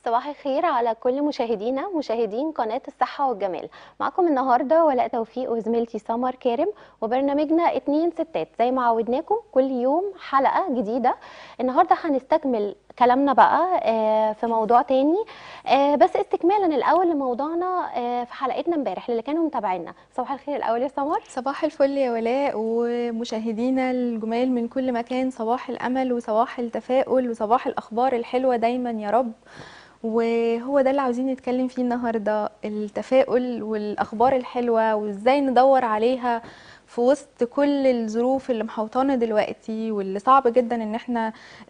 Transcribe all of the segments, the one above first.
صباح الخير على كل مشاهدينا مشاهدين قناة الصحة والجمال معكم النهاردة ولاء توفيق وزميلتي سمر كارم وبرنامجنا اتنين ستات زي ما عودناكم كل يوم حلقة جديدة النهاردة هنستكمل كلامنا بقى آه، في موضوع تاني آه، بس استكمالا الأول لموضوعنا آه، في حلقتنا امبارح اللي كانوا متابعينا صباح الخير الأول يا سمر صباح الفل يا ولاء ومشاهدينا الجمال من كل مكان صباح الأمل وصباح التفاؤل وصباح الأخبار الحلوة دايما يا رب وهو ده اللي عاوزين نتكلم فيه النهاردة التفاؤل والأخبار الحلوة وإزاي ندور عليها في وسط كل الظروف اللي محوطانا دلوقتي واللي صعب جدا ان احنا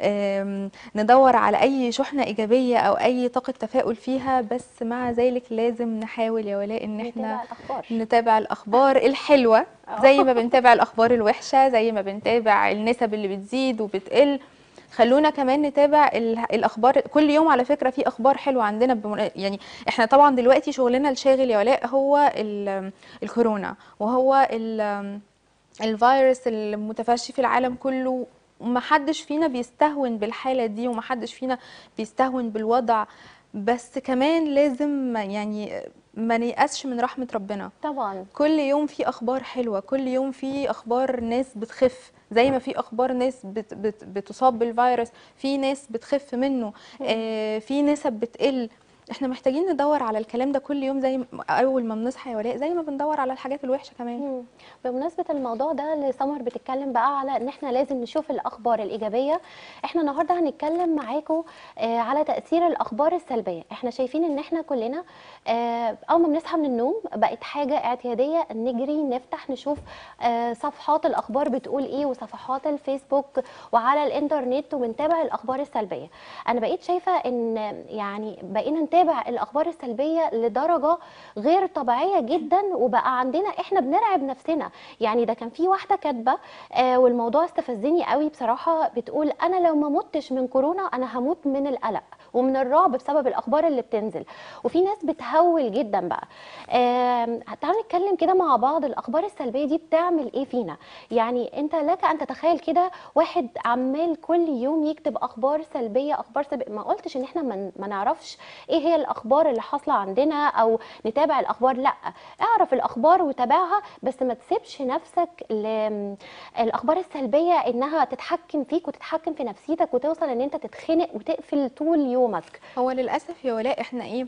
آم، ندور على اي شحنة ايجابية او اي طاقة تفاؤل فيها بس مع ذلك لازم نحاول يا ولاء ان احنا نتابع الأخبار نتابع الاخبار الحلوه أه. زي ما بنتابع الاخبار الوحشه زي ما بنتابع النسب اللي بتزيد وبتقل خلونا كمان نتابع ال- الاخبار كل يوم على فكره في اخبار حلوه عندنا بمنا... يعني احنا طبعا دلوقتي شغلنا الشاغل يا ولاء هو ال... الكورونا وهو ال... الفيروس المتفشي في العالم كله ومحدش فينا بيستهون بالحالة دي ومحدش فينا بيستهون بالوضع بس كمان لازم يعني ما نيأسش من رحمة ربنا طبعا كل يوم في اخبار حلوه كل يوم في اخبار ناس بتخف زي ما في اخبار ناس بت بت بتصاب بالفيروس في ناس بتخف منه آه في نسب بتقل احنا محتاجين ندور على الكلام ده كل يوم زي ما اول ما بنصحى يا ولاء زي ما بندور على الحاجات الوحشه كمان مم. بمناسبة الموضوع ده اللي سمر بتتكلم بقى على ان احنا لازم نشوف الاخبار الايجابية احنا النهاردة هنتكلم معاكم آه على تأثير الاخبار السلبية احنا شايفين ان احنا كلنا آه اول ما بنصحى من النوم بقت حاجة اعتيادية نجري نفتح نشوف آه صفحات الاخبار بتقول ايه وصفحات الفيسبوك وعلى الانترنت وبنتابع الاخبار السلبية انا بقيت شايفة ان يعني بقينا نتابع الاخبار السلبية لدرجة غير طبيعية جدا وبقى عندنا احنا بنرعب نفسنا يعني ده كان في واحدة كاتبة آه والموضوع استفزني قوي بصراحة بتقول انا لو ما متش من كورونا انا هموت من القلق ومن الرعب بسبب الاخبار اللي بتنزل وفي ناس بتهول جدا بقى آم، تعالوا نتكلم كده مع بعض الاخبار السلبيه دي بتعمل ايه فينا يعني انت لك ان تتخيل كده واحد عمال كل يوم يكتب اخبار سلبيه اخبار سلبيه ما قلتش ان احنا ما ما نعرفش ايه هي الاخبار اللي حاصله عندنا او نتابع الاخبار لا اعرف الاخبار وتابعها بس ما تسيبش نفسك للاخبار السلبيه انها تتحكم فيك وتتحكم في نفسيتك وتوصل ان انت تتخنق وتقفل طول يومك هو للاسف يا ولاء احنا ايه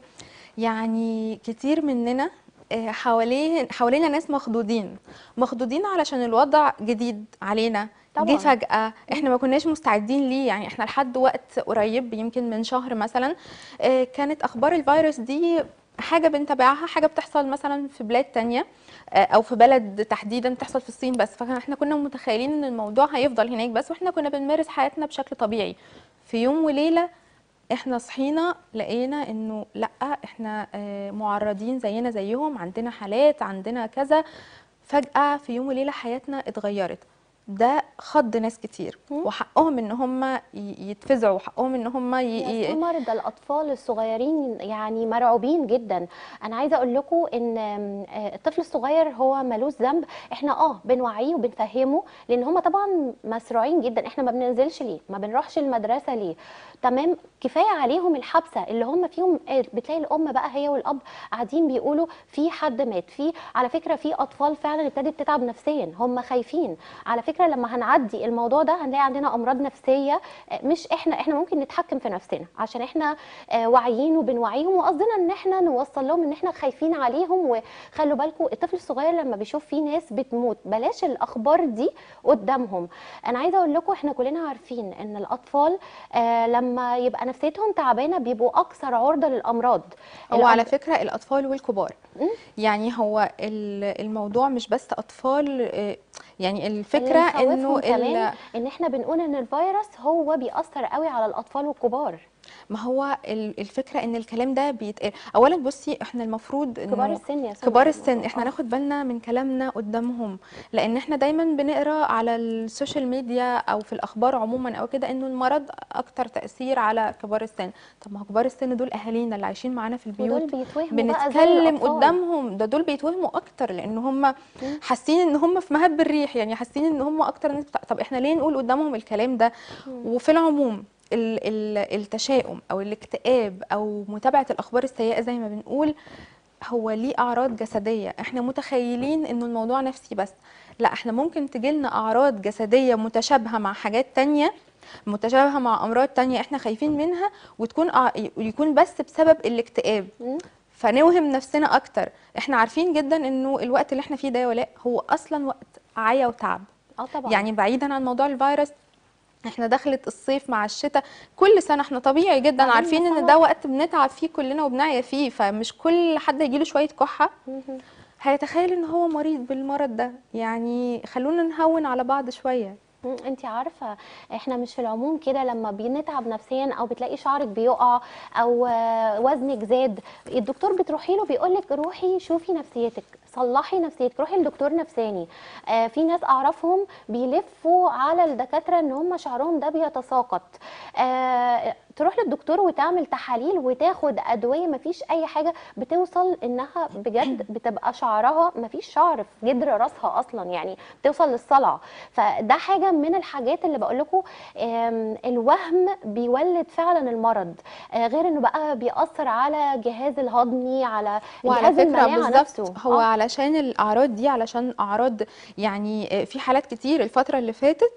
يعني كتير مننا آه، حواليه حوالينا ناس مخضوضين مخضوضين علشان الوضع جديد علينا طبعاً. جه فجأة احنا ما كناش مستعدين ليه يعني احنا لحد وقت قريب يمكن من شهر مثلا آه، كانت اخبار الفيروس دي حاجة بنتابعها حاجة بتحصل مثلا في بلاد تانية آه، او في بلد تحديدا بتحصل في الصين بس فاحنا كنا متخيلين ان الموضوع هيفضل هناك بس واحنا كنا بنمارس حياتنا بشكل طبيعي في يوم وليلة احنا صحينا لقينا انه لا احنا آه، معرضين زينا زيهم عندنا حالات عندنا كذا فجأة في يوم وليلة حياتنا اتغيرت ده خض ناس كتير مم. وحقهم ان هم ي- يتفزعوا وحقهم ان هم ي... يا ي... سمر ده الاطفال الصغيرين يعني مرعوبين جدا انا عايزه اقول لكم ان آم، آه، الطفل الصغير هو ملوش ذنب احنا اه بنوعيه وبنفهمه لان هم طبعا مسروعين جدا احنا ما بننزلش ليه ما بنروحش المدرسه ليه تمام كفايه عليهم الحبسه اللي هم فيهم آه، بتلاقي الام بقى هي والاب قاعدين بيقولوا في حد مات في على فكره في اطفال فعلا ابتدت تتعب نفسيا هم خايفين على فكره لما هنعدي الموضوع ده هنلاقي عندنا امراض نفسيه آه، مش احنا احنا ممكن نتحكم في نفسنا عشان احنا آه، واعيين وبنوعيهم وقصدنا ان احنا نوصل لهم ان احنا خايفين عليهم وخلوا بالكم الطفل الصغير لما بيشوف في ناس بتموت بلاش الاخبار دي قدامهم انا عايزه اقول لكم احنا كلنا عارفين ان الاطفال آه، لما يبقى نفسيتهم تعبانه بيبقوا اكثر عرضه للامراض هو على الأم- فكرة الأطفال والكبار مم. يعني هو ال- الموضوع مش بس أطفال آه، يعني الفكرة اللي إنه مخوفهم ال- كمان ان احنا بنقول ان الفيروس هو بيأثر قوي على الاطفال والكبار ما هو ال- الفكرة إن الكلام ده بيتقال أولا بصي إحنا المفروض كبار إنه السن يا سمر كبار السن احنا آه. ناخد بالنا من كلامنا قدامهم لان احنا دايما بنقرا على السوشيال ميديا او في الاخبار عموما او كده انه المرض اكتر تاثير على كبار السن طب ما هو كبار السن دول اهالينا اللي عايشين معانا في ودول البيوت بيتوهموا بقى زي بنتكلم الأطفال. قدامهم ده دول بيتوهموا اكتر لان هم حاسين ان هم في مهب الريح يعني حاسين ان هم اكتر ناس بتاع... طب احنا ليه نقول قدامهم الكلام ده وفي العموم ال- ال- التشاؤم او الاكتئاب او متابعه الاخبار السيئه زي ما بنقول هو ليه اعراض جسديه احنا متخيلين انه الموضوع نفسي بس لا احنا ممكن تجيلنا اعراض جسديه متشابهه مع حاجات تانية متشابهه مع امراض تانية احنا خايفين منها وتكون أع- يكون بس بسبب الاكتئاب مم. فنوهم نفسنا اكتر احنا عارفين جدا انه الوقت اللي احنا فيه ده يا ولاء هو اصلا وقت عيا وتعب اه طبعا يعني بعيدا عن موضوع الفيروس احنا دخلت الصيف مع الشتاء كل سنه احنا طبيعي جدا بعدين عارفين ان مثلاً- ده وقت بنتعب فيه كلنا وبنعيا فيه فمش كل حد يجيله شويه كحه مهم. هيتخيل ان هو مريض بالمرض ده يعني خلونا نهون على بعض شويه مم، انت عارفه احنا مش في العموم كده لما بنتعب نفسيا او بتلاقي شعرك بيقع او آه، وزنك زاد الدكتور بتروحي له بيقول لك روحي شوفي نفسيتك صلحي نفسيتك روحي لدكتور نفساني آه، في ناس اعرفهم بيلفوا على الدكاتره ان هم شعرهم ده بيتساقط آه، تروح للدكتور وتعمل تحاليل وتاخد ادويه مفيش اي حاجه بتوصل انها بجد بتبقى شعرها مفيش شعر في جدر راسها اصلا يعني بتوصل للصلع فده حاجه من الحاجات اللي بقول لكم الوهم بيولد فعلا المرض آه، غير انه بقى بيأثر على الجهاز الهضمي على وعلى جهاز فكره المناعه بالظبط نفسه هو آه. علشان الاعراض دي علشان اعراض يعني آه، في حالات كتير الفتره اللي فاتت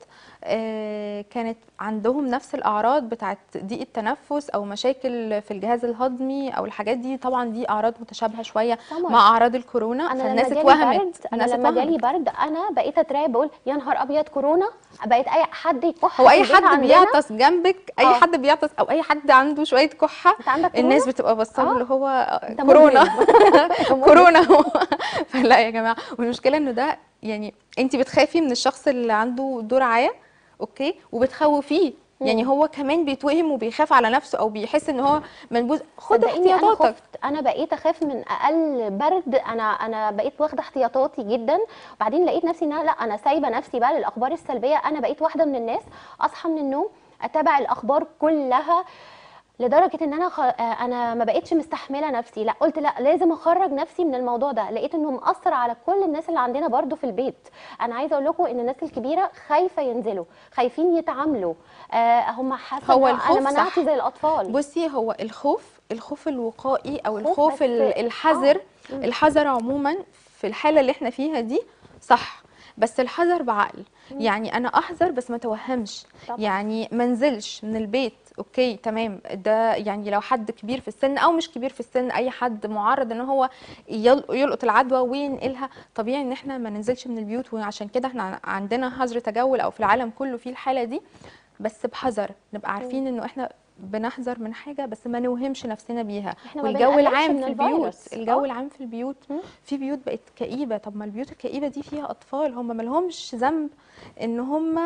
آه، كانت عندهم نفس الاعراض بتاعت ضيق التنفس او مشاكل في الجهاز الهضمي او الحاجات دي طبعا دي اعراض متشابهه شويه طبعاً. مع اعراض الكورونا انا فالناس لما جالي اتوهمت برد انا الناس لما جالي اتوهمت برد انا بقيت اترعب بقول يا نهار ابيض كورونا بقيت اي حد يكح هو في اي البيت حد عندنا. بيعطس جنبك اي آه. حد بيعطس او اي حد عنده شويه كحه انت عندك كورونا الناس بتبقى باصه له آه. اللي هو أنت كورونا مجرم. كورونا فلا يا جماعه والمشكله انه ده يعني انت بتخافي من الشخص اللي عنده دور عيا اوكي وبتخوفيه يعني مم. هو كمان بيتوهم وبيخاف على نفسه او بيحس ان هو منبوذ خد صدقيني انا احتياطاتك خفت انا بقيت اخاف من اقل برد انا انا بقيت واخده احتياطاتي جدا وبعدين لقيت نفسي ان أنا لا انا سايبه نفسي بقى للاخبار السلبيه انا بقيت واحده من الناس اصحى من النوم اتابع الاخبار كلها لدرجه ان انا خ... آه، انا ما بقتش مستحمله نفسي لا قلت لا لازم اخرج نفسي من الموضوع ده لقيت انه مأثر على كل الناس اللي عندنا برضو في البيت انا عايزه اقول لكم ان الناس الكبيره خايفه ينزلوا خايفين يتعاملوا آه هم حاسه هو إنه الخوف انا صح. مناعتي زي الاطفال بصي هو الخوف الخوف الوقائي او خوف الخوف بس- ال- الحذر آه. مم. الحذر عموما في الحاله اللي احنا فيها دي صح بس الحذر بعقل يعني انا احذر بس ما توهمش طبعا. يعني ما انزلش من البيت اوكي تمام ده يعني لو حد كبير في السن او مش كبير في السن اي حد معرض ان هو يل- يلقط العدوى وينقلها طبيعي ان احنا ما ننزلش من البيوت وعشان كده احنا عندنا حظر تجول او في العالم كله في الحاله دي بس بحذر نبقى عارفين انه احنا بنحذر من حاجه بس ما نوهمش نفسنا بيها إحنا ما والجو بنقلقش العام من في البيوت الفيروس. الجو آه. العام في البيوت مم. في بيوت بقت كئيبه طب ما البيوت الكئيبه دي فيها اطفال هم ما لهمش ذنب ان هم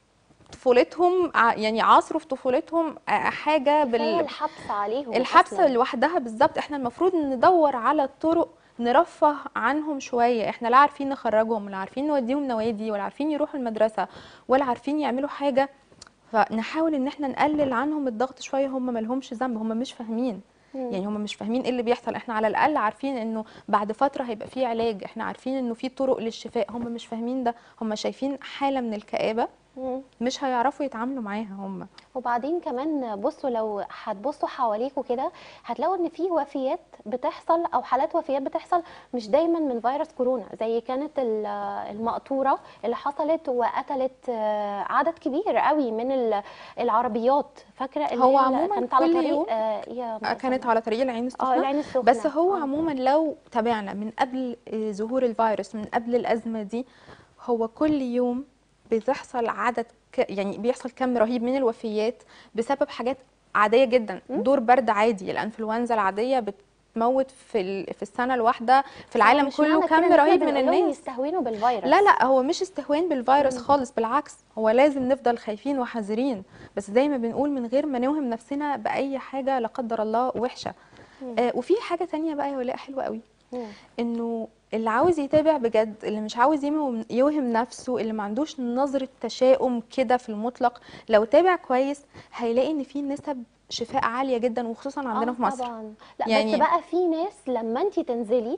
طفولتهم ع- يعني عاصروا في طفولتهم آه، حاجه كفاية بال الحبس عليهم الحبسه أصلاً. لوحدها بالظبط احنا المفروض ندور على طرق نرفه عنهم شويه احنا لا عارفين نخرجهم ولا عارفين نوديهم نوادي ولا عارفين يروحوا المدرسه ولا عارفين يعملوا حاجه فنحاول ان احنا نقلل عنهم الضغط شويه هم ما لهمش ذنب هم مش فاهمين مم. يعني هم مش فاهمين ايه اللي بيحصل احنا على الاقل عارفين انه بعد فتره هيبقى فيه علاج احنا عارفين انه في طرق للشفاء هم مش فاهمين ده هم شايفين حاله من الكآبه مم. مش هيعرفوا يتعاملوا معاها هم وبعدين كمان بصوا لو هتبصوا حواليكوا كده هتلاقوا ان في وفيات بتحصل او حالات وفيات بتحصل مش دايما من فيروس كورونا زي كانت ال- المقطوره اللي حصلت وقتلت آه، عدد كبير قوي من ال- العربيات فاكره اللي هو هي عموماً كانت على كل طريق يوم آه، يا كانت على طريق العين اه السخنه العين السخنه بس هو آه. عموما لو تابعنا من قبل آه، ظهور الفيروس من قبل الأزمة دي هو كل يوم بتحصل عدد ك... يعني بيحصل كم رهيب من الوفيات بسبب حاجات عادية جدا دور برد عادي الانفلونزا العادية بتموت في ال... في السنة الواحدة في العالم مش كله معنى كده كم إن إحنا رهيب من بنقول لهم الناس يستهونوا بالفيروس لا لا هو مش استهوان بالفيروس مم. خالص بالعكس هو لازم نفضل خايفين وحذرين بس زي ما بنقول من غير ما نوهم نفسنا بأي حاجة لا قدر الله وحشة مم. آه وفي حاجة تانية بقى يا ولاء حلوة قوي مم. انه اللي عاوز يتابع بجد اللي مش عاوز يوهم, يوهم نفسه اللي ما عندوش نظرة تشاؤم كده في المطلق لو تابع كويس هيلاقي ان في نسب شفاء عالية جدا وخصوصا عندنا آه في مصر طبعا لا يعني- بس بقى في ناس لما انت تنزلي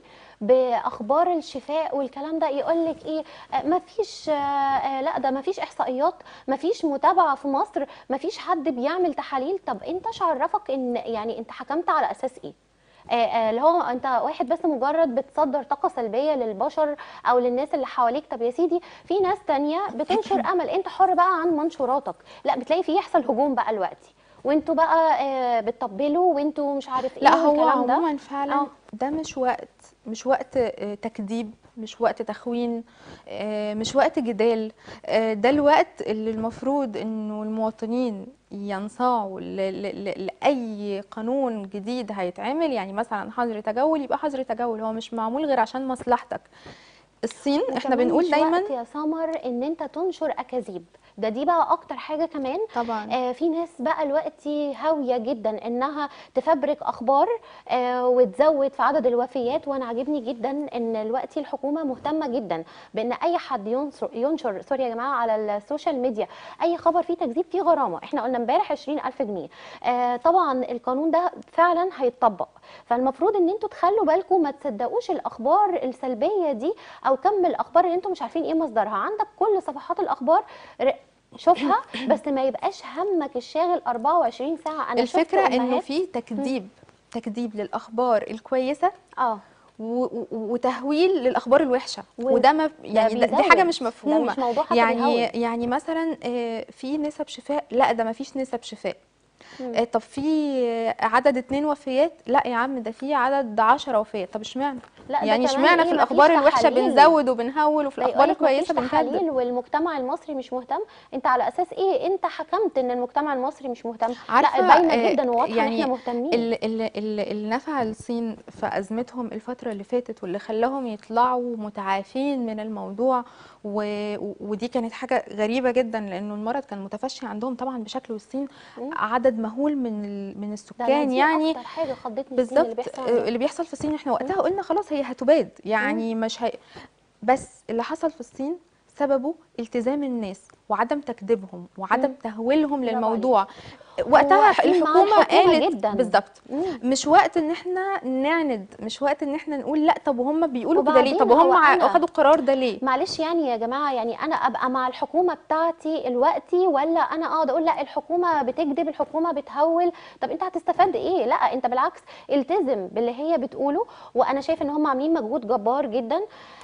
باخبار الشفاء والكلام ده يقول لك ايه ما فيش لا ده ما فيش احصائيات ما فيش متابعه في مصر ما فيش حد بيعمل تحاليل طب انت ايش عرفك ان يعني انت حكمت على اساس ايه آه، آه، اللي هو انت واحد بس مجرد بتصدر طاقه سلبيه للبشر او للناس اللي حواليك طب يا سيدي في ناس تانية بتنشر امل انت حر بقى عن منشوراتك لا بتلاقي في يحصل هجوم بقى دلوقتي وانتوا بقى آه، بتطبلوا وانتوا مش عارف ايه لا هو والكلام ده عموما فعلا آه. ده مش وقت مش وقت آه، تكذيب مش وقت تخوين آه، مش وقت جدال آه، ده الوقت اللي المفروض انه المواطنين ينصاعوا ل- ل- ل- لأي قانون جديد هيتعمل يعني مثلا حظر تجول يبقى حظر تجول هو مش معمول غير عشان مصلحتك الصين احنا وكمان بنقول مش دايما وقت يا سمر ان انت تنشر اكاذيب ده دي بقى اكتر حاجه كمان طبعا آه في ناس بقى دلوقتي هاويه جدا انها تفبرك اخبار آه وتزود في عدد الوفيات وانا عاجبني جدا ان دلوقتي الحكومه مهتمه جدا بان اي حد ينشر ينشر سوري يا جماعه على السوشيال ميديا اي خبر فيه تكذيب فيه غرامه احنا قلنا امبارح 20000 جنيه آه طبعا القانون ده فعلا هيتطبق فالمفروض ان انتوا تخلوا بالكم ما تصدقوش الاخبار السلبيه دي او كم الاخبار اللي انتوا مش عارفين ايه مصدرها عندك كل صفحات الاخبار ر- شوفها بس ما يبقاش همك الشاغل 24 ساعه انا شفت الفكره انه أمهات- في تكذيب تكذيب للاخبار الكويسه اه و- و- وتهويل للاخبار الوحشه و- وده ما يعني ده دي حاجه بيزود. مش ده مفهومه مش موضوع حتى يعني بيهول. يعني مثلا آه، في نسب شفاء لا ده ما فيش نسب شفاء مم. آه، طب في آه، عدد اتنين وفيات لا يا عم ده في عدد عشرة وفيات طب اشمعنى لا ده يعني كمان اشمعنى إيه، في مفيش الاخبار الوحشه تحاليل. بنزود وبنهول وفي لا الاخبار يقولك مفيش الكويسه بنكذب تحاليل والمجتمع المصري مش مهتم انت على اساس ايه انت حكمت ان المجتمع المصري مش مهتم عارفة، لا باينه آه، جدا وواضحه يعني ان احنا مهتمين اللي, اللي, اللي اللي نفع الصين في ازمتهم الفتره اللي فاتت واللي خلاهم يطلعوا متعافين من الموضوع و... ودي كانت حاجه غريبه جدا لانه المرض كان متفشي عندهم طبعا بشكل والصين مم. عدد مهول من ال... من ده أنا السكان دي يعني اكتر حاجه خضتني الصين اللي بالظبط بيحصل آه، عندهم. اللي بيحصل في الصين احنا وقتها قلنا خلاص هي هتباد يعني مش هي بس اللي حصل في الصين سببه التزام الناس وعدم تكذيبهم وعدم مم. تهويلهم برافو للموضوع وقتها واقفين مع الحكومه الحكومة قالت جداً. بالظبط مم. مش وقت ان احنا نعند مش وقت ان احنا نقول لا طب وهم بيقولوا كده ليه وبعدين طب هو وهم ع- أنا- اخدوا القرار ده ليه معلش يعني يا جماعه يعني انا ابقى مع الحكومه بتاعتي الوقتي ولا انا اقعد اقول لا الحكومه بتكذب الحكومه بتهول طب انت هتستفاد ايه لا انت بالعكس التزم باللي هي بتقوله وانا شايف ان هم عاملين مجهود جبار جدا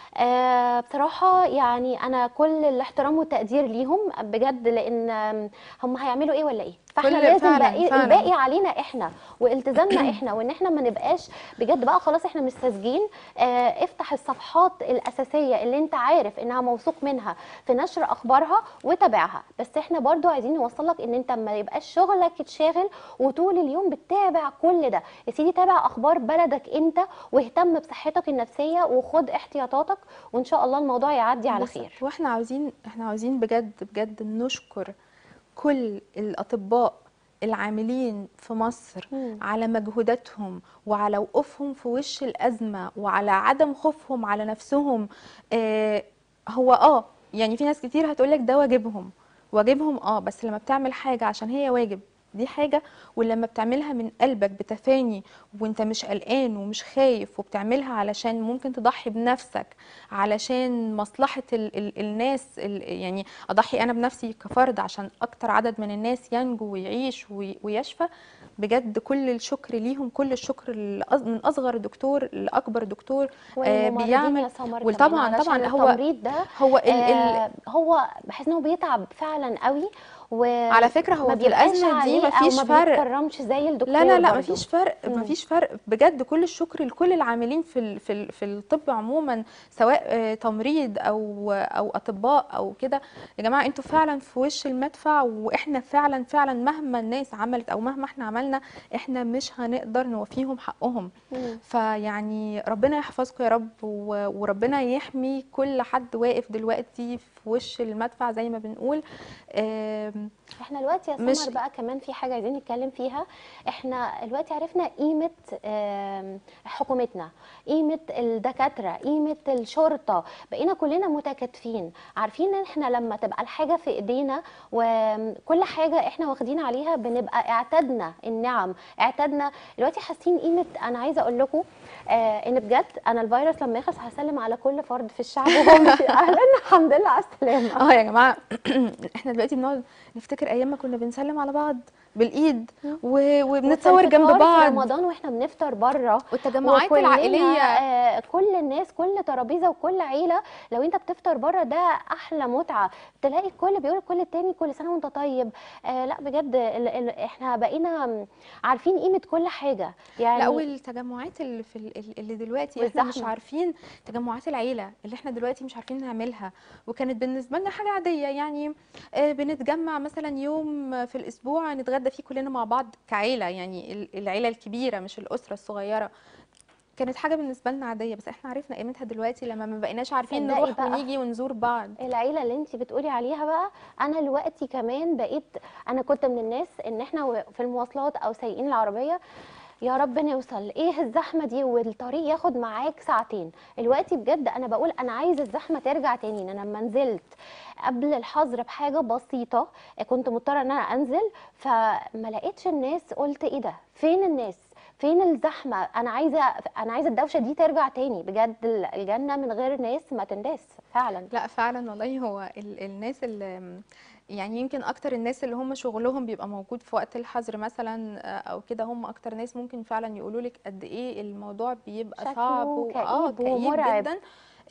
آه بصراحة يعني أنا كل الاحترام والتقدير ليهم بجد لأن آم، هم هيعملوا إيه ولا إيه؟ فاحنا كل- لازم فعلاً- بقى فعلاً. الباقي علينا احنا والتزامنا احنا وان احنا ما نبقاش بجد بقى خلاص احنا مش ساذجين آه افتح الصفحات الاساسيه اللي انت عارف انها موثوق منها في نشر اخبارها وتابعها بس احنا برضو عايزين نوصل لك ان انت ما يبقاش شغلك اتشاغل وطول اليوم بتتابع كل ده يا سيدي تابع اخبار بلدك انت واهتم بصحتك النفسيه وخد احتياطاتك وان شاء الله الموضوع يعدي على بالظبط. خير واحنا عاوزين احنا عاوزين بجد بجد نشكر كل الاطباء العاملين في مصر مم. على مجهوداتهم وعلى وقوفهم في وش الازمه وعلى عدم خوفهم على نفسهم آه هو اه يعني في ناس كتير هتقولك ده واجبهم واجبهم اه بس لما بتعمل حاجه عشان هي واجب دي حاجة ولما بتعملها من قلبك بتفاني وانت مش قلقان ومش خايف وبتعملها علشان ممكن تضحي بنفسك علشان مصلحة ال ال الناس ال يعني أضحي أنا بنفسي كفرد عشان أكتر عدد من الناس ينجو ويعيش وي- ويشفى بجد كل الشكر ليهم كل الشكر لأص- من أصغر دكتور لأكبر دكتور آه والممرضين بيعمل يا سمر كمان وطبعا علشان طبعا هو التمريض ده هو ال ال آه هو بحس ان هو بيتعب فعلا قوي و على فكرة هو ما في بيبقاش الأزمة دي عليه مفيش او ما فرق بيتكرمش زي الدكتور لا لا لا برضو. مفيش فرق مم. مفيش فرق بجد كل الشكر لكل العاملين في ال- في ال- في الطب عموما سواء آه، تمريض او او اطباء او كده يا جماعه انتوا فعلا في وش المدفع واحنا فعلا فعلا مهما الناس عملت او مهما احنا عملنا احنا مش هنقدر نوفيهم حقهم مم. فيعني ربنا يحفظكم يا رب و- وربنا يحمي كل حد واقف دلوقتي في وش المدفع زي ما بنقول آم، آم، احنا دلوقتي يا مش- سمر بقى كمان في حاجه عايزين نتكلم فيها احنا دلوقتي عرفنا قيمه آم، حكومتنا قيمه الدكاتره قيمه الشرطه بقينا كلنا متكاتفين عارفين ان احنا لما تبقى الحاجه في ايدينا وكل حاجه احنا واخدين عليها بنبقى اعتدنا النعم اعتدنا دلوقتي حاسين قيمه انا عايزه اقول لكم آه ان بجد انا الفيروس لما يخلص هسلم على كل فرد في الشعب وهو ماشي اهلا الحمد لله على السلامه اه يا جماعه احنا دلوقتي بنقعد نفتكر ايام ما كنا بنسلم على بعض بالايد و... وبنتصور جنب والفطار في بعض رمضان واحنا بنفطر بره والتجمعات وكلنا، العائليه آه، كل الناس كل ترابيزه وكل عيله لو انت بتفطر بره ده احلى متعه تلاقي الكل بيقول الكل التاني كل سنه وانت طيب آه لا بجد ال ال احنا بقينا عارفين قيمه كل حاجه يعني لا والتجمعات اللي في ال- اللي دلوقتي احنا مش والزحمة. عارفين تجمعات العيله اللي احنا دلوقتي مش عارفين نعملها وكانت بالنسبه لنا حاجه عاديه يعني آه، بنتجمع مثلا يوم في الاسبوع نتغدى فيه كلنا مع بعض كعيله يعني ال- العيله الكبيره مش الاسره الصغيره كانت حاجه بالنسبه لنا عاديه بس احنا عرفنا قيمتها دلوقتي لما ما بقيناش عارفين صدقي نروح بقى. ونيجي ونزور بعض العيله اللي انت بتقولي عليها بقى انا دلوقتي كمان بقيت انا كنت من الناس ان احنا و- في المواصلات او سايقين العربيه يا رب نوصل ايه الزحمه دي والطريق ياخد معاك ساعتين دلوقتي بجد انا بقول انا عايزه الزحمه ترجع تاني ان انا لما نزلت قبل الحظر بحاجه بسيطه كنت مضطره ان انا انزل فما لقيتش الناس قلت ايه ده فين الناس فين الزحمه انا عايزه انا عايزه الدوشه دي ترجع تاني بجد الجنه من غير ناس ما تنداس فعلا لا فعلا والله هو ال الناس اللي يعني يمكن اكتر الناس اللي هم شغلهم بيبقى موجود في وقت الحظر مثلا آه، او كده هم اكتر ناس ممكن فعلا يقولوا لك قد ايه الموضوع بيبقى شكله صعب و- اه كئيب كئيب ومرعب. جدا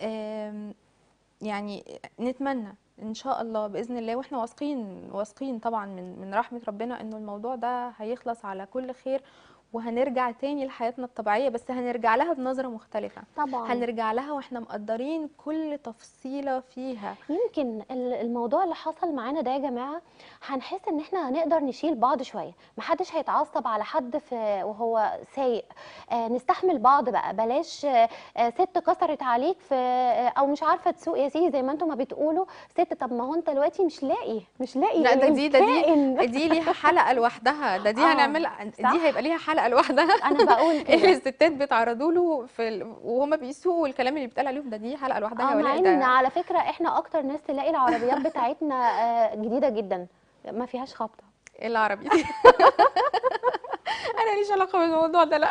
آم، يعني نتمنى ان شاء الله باذن الله واحنا واثقين واثقين طبعا من من رحمه ربنا انه الموضوع ده هيخلص على كل خير وهنرجع تاني لحياتنا الطبيعيه بس هنرجع لها بنظره مختلفه طبعا هنرجع لها واحنا مقدرين كل تفصيله فيها يمكن ال- الموضوع اللي حصل معانا ده يا جماعه هنحس ان احنا هنقدر نشيل بعض شويه محدش هيتعصب على حد في وهو سايق آه نستحمل بعض بقى بلاش آه آه، ست كسرت عليك في آه او مش عارفه تسوق يا سيدي زي ما انتم ما بتقولوا ست طب ما هو انت دلوقتي مش لاقي مش لاقي لا ده دي ده دي الكائن. دي ليها حلقه لوحدها ده دي آه، هنعمل صح. دي هيبقى ليها حلقه لوحدها انا بقول اللي كده الستات بيتعرضوا له في ال... وهما بيسوقوا الكلام اللي بيتقال عليهم ده دي حلقه لوحدها اه يا مع ولاء ان ده على فكره احنا اكتر ناس تلاقي العربيات بتاعتنا آه جديده جدا ما فيهاش خبطه ايه العربي دي انا ليش علاقه بالموضوع ده لا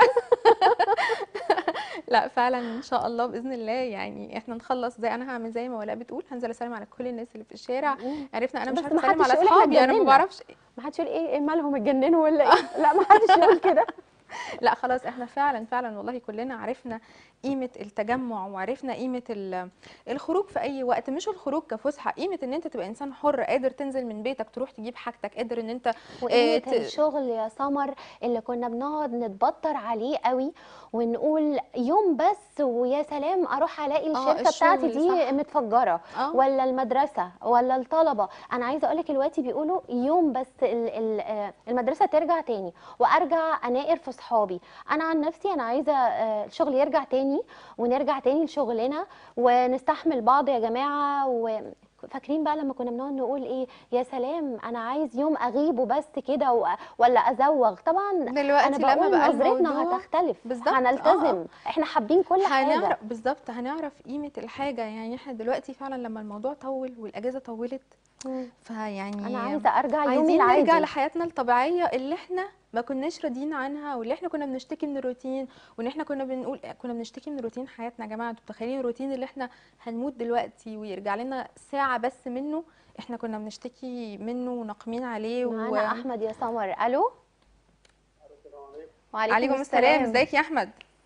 لا فعلا ان شاء الله باذن الله يعني احنا نخلص زي انا هعمل زي ما ولاء بتقول هنزل اسلم على كل الناس اللي في الشارع مم. عرفنا انا مش بس عارفه اسلم محدش على يقول إحنا اصحابي انا ما اتجننا. بعرفش ما حدش يقول ايه ايه مالهم اتجننوا ولا ايه لا ما حدش يقول كده لا خلاص احنا فعلا فعلا والله كلنا عرفنا قيمة التجمع وعرفنا قيمة ال- الخروج في أي وقت مش الخروج كفسحة قيمة إن أنت تبقى إنسان حر قادر تنزل من بيتك تروح تجيب حاجتك قادر إن أنت وقيمة ت- الشغل يا سمر اللي كنا بنقعد نتبطر عليه قوي ونقول يوم بس ويا سلام اروح الاقي آه، الشركه بتاعتي الشغل دي صح. متفجره اه ولا المدرسه ولا الطلبه انا عايزه اقول لك دلوقتي بيقولوا يوم بس ال- ال- آه، المدرسه ترجع تاني وارجع اناقر في صحابي انا عن نفسي انا عايزه آه، الشغل يرجع تاني ونرجع تاني لشغلنا ونستحمل بعض يا جماعه و فاكرين بقى لما كنا بنقعد نقول ايه يا سلام انا عايز يوم اغيب وبس كده و- ولا ازوغ طبعا دلوقتي انا لما بقول بقى نظرتنا الموضوع هتختلف بالظبط، آه، هنلتزم آه. احنا حابين كل حاجه هنعرف بالظبط هنعرف قيمة الحاجة يعني احنا دلوقتي فعلا لما الموضوع طول والأجازة طولت مم. فيعني انا عايزه ارجع يومي عايزين نرجع العادي لحياتنا الطبيعية اللي احنا ما كناش راضيين عنها واللي احنا كنا بنشتكي من الروتين وان احنا كنا بنقول كنا بنشتكي من روتين حياتنا يا جماعة انتوا متخيلين الروتين اللي احنا هنموت دلوقتي ويرجع لنا ساعة بس منه احنا كنا بنشتكي منه وناقمين عليه معانا احمد يا سمر الو وعليكم عليكم السلام ازيك يا احمد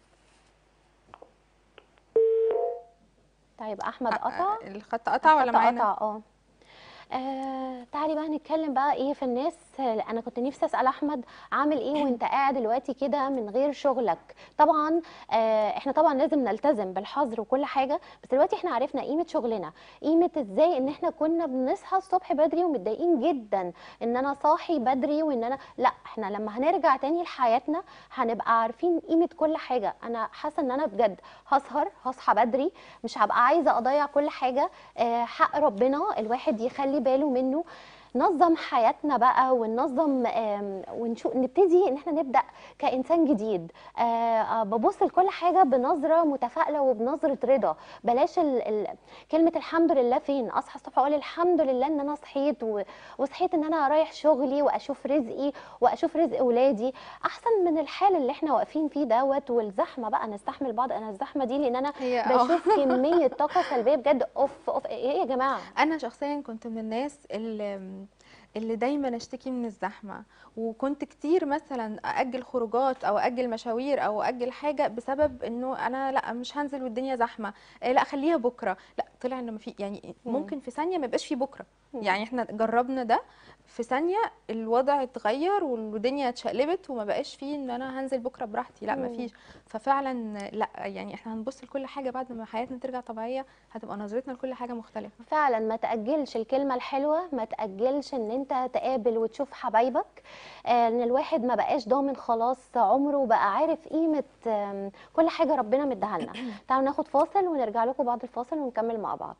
طيب احمد قطع الخط قطع ولا الخط معانا قطع اه آه تعالي بقى نتكلم بقى ايه في الناس انا كنت نفسي اسال احمد عامل ايه وانت قاعد دلوقتي كده من غير شغلك طبعا آه احنا طبعا لازم نلتزم بالحظر وكل حاجه بس دلوقتي احنا عرفنا قيمه شغلنا قيمه ازاي ان احنا كنا بنصحى الصبح بدري ومتضايقين جدا ان انا صاحي بدري وان انا لا احنا لما هنرجع تاني لحياتنا هنبقى عارفين قيمه كل حاجه انا حاسه ان انا بجد هسهر هصحى بدري مش هبقى عايزه اضيع كل حاجه آه، حق ربنا الواحد يخلي باله منه ننظم حياتنا بقى وننظم آم، ونشوف نبتدي ان احنا نبدا كانسان جديد آه، آه، ببص لكل حاجه بنظره متفائله وبنظره رضا بلاش ال... ال... كلمه الحمد لله فين اصحى الصبح اقول الحمد لله ان انا صحيت و... وصحيت ان انا رايح شغلي واشوف رزقي واشوف رزق اولادي احسن من الحال اللي احنا واقفين فيه دوت والزحمه بقى نستحمل بعض انا الزحمه دي لان انا هي آه. بشوف كميه طاقه سلبيه بجد اوف اوف ايه يا جماعه انا شخصيا كنت من الناس اللي اللي دايما اشتكي من الزحمه وكنت كتير مثلا ااجل خروجات او ااجل مشاوير او ااجل حاجه بسبب انه انا لا مش هنزل والدنيا زحمه آه، لا خليها بكره لا طلع انه ما في يعني مم. ممكن في ثانيه ما يبقاش في بكره مم. يعني احنا جربنا ده في ثانيه الوضع اتغير والدنيا اتشقلبت وما بقاش فيه ان انا هنزل بكره براحتي لا ما مم. فيش ففعلا لا يعني احنا هنبص لكل حاجه بعد ما حياتنا ترجع طبيعيه هتبقى نظرتنا لكل حاجه مختلفه فعلا ما تأجلش الكلمة الحلوة ما تأجلش ان انت تقابل وتشوف حبايبك آه، ان الواحد ما بقاش ضامن خلاص عمره بقى عارف قيمة آم، كل حاجة ربنا مديها لنا تعالوا ناخد فاصل ونرجع لكم بعد الفاصل ونكمل مع بعض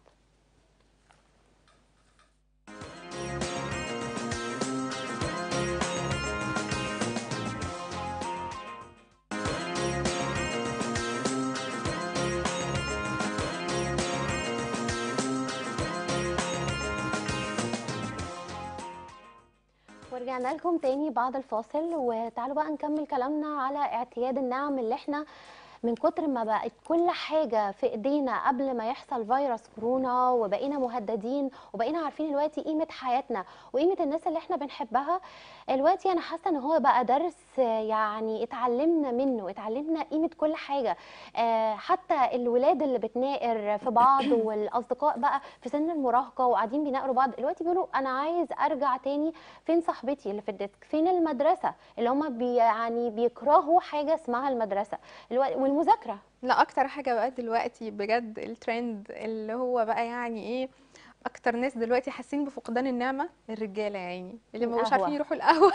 ورجعنا لكم تاني بعد الفاصل وتعالوا بقى نكمل كلامنا على اعتياد النعم اللي احنا من كتر ما بقت كل حاجة في ايدينا قبل ما يحصل فيروس كورونا وبقينا مهددين وبقينا عارفين دلوقتي قيمة حياتنا وقيمة الناس اللي احنا بنحبها دلوقتي انا حاسة ان هو بقى درس يعني اتعلمنا منه اتعلمنا قيمة كل حاجة آه، حتى الولاد اللي بتناقر في بعض والاصدقاء بقى في سن المراهقة وقاعدين بيناقروا بعض دلوقتي بيقولوا انا عايز ارجع تاني فين صاحبتي اللي في الديسك فين المدرسة اللي هم بي يعني بيكرهوا حاجة اسمها المدرسة الو- والمذاكرة لا اكتر حاجه بقى دلوقتي بجد الترند اللي هو بقى يعني ايه اكتر ناس دلوقتي حاسين بفقدان النعمه الرجاله يعني اللي ما بقوش القهوة. عارفين يروحوا القهوه